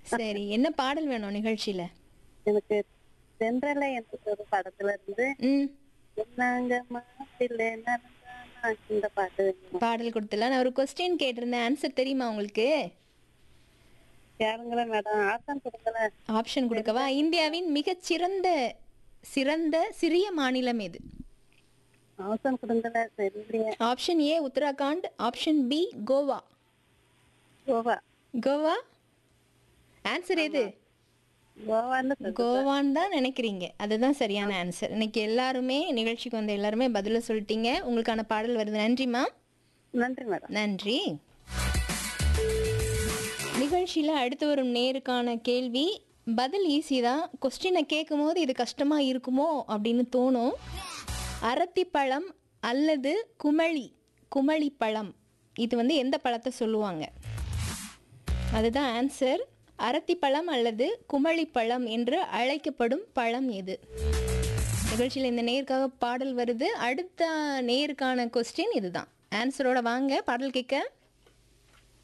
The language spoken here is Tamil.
சரி என்ன பாடல் வேணும் நிகழ்ச்சியில எனக்கு தென்றலை என்ற ஒரு படத்துல இருந்து ம் என்னங்க மாப்பிள்ளை நடந்தானா இந்த பாட்டு வேணும். பாடல் கொடுத்துலாம் நான் ஒரு கொஸ்டின் கேட்டிருந்தேன் ஆன்சர் தெரியுமா உங்களுக்கு கேளுங்களேன் மேடம் ஆசான் கொடுங்களேன் ஆப்ஷன் கொடுக்கவா இந்தியாவின் மிகச்சிறந்த சிறந்த சிறிய மாநிலம் எது ஆசான் கொடுங்களேன் தெரியலையே option A Uttarakhand option B Goa Goa Goa answer எது கோவான்னு சொல்லு. கோவான்னு தான் நினைக்கிறீங்க அதுதான் சரியான ஆன்சர் இன்னைக்கு எல்லாருமே நிகழ்ச்சிக்கு வந்த எல்லாருமே பதில சொல்லிட்டீங்க உங்களுக்கான பாடல் வருது நன்றிம்மா நன்றி மேடம் நன்றி நிகழ்ச்சியில் அடுத்து வரும் நேருக்கான கேள்வி பதில் ஈஸி தான் கொஸ்டினை கேட்கும் போது இது கஷ்டமாக இருக்குமோ அப்படின்னு தோணும் அரத்திப்பழம் அல்லது குமளி குமளி பழம் இது வந்து எந்த பழத்தை சொல்லுவாங்க அதுதான் ஆன்சர் அரத்திப்பழம் அல்லது குமளிப்பழம் என்று அழைக்கப்படும் பழம் எது நிகழ்ச்சியில் இந்த நேருக்காக பாடல் வருது அடுத்த நேருக்கான கொஸ்டின் இதுதான் ஆன்சரோட வாங்க பாடல் கேட்க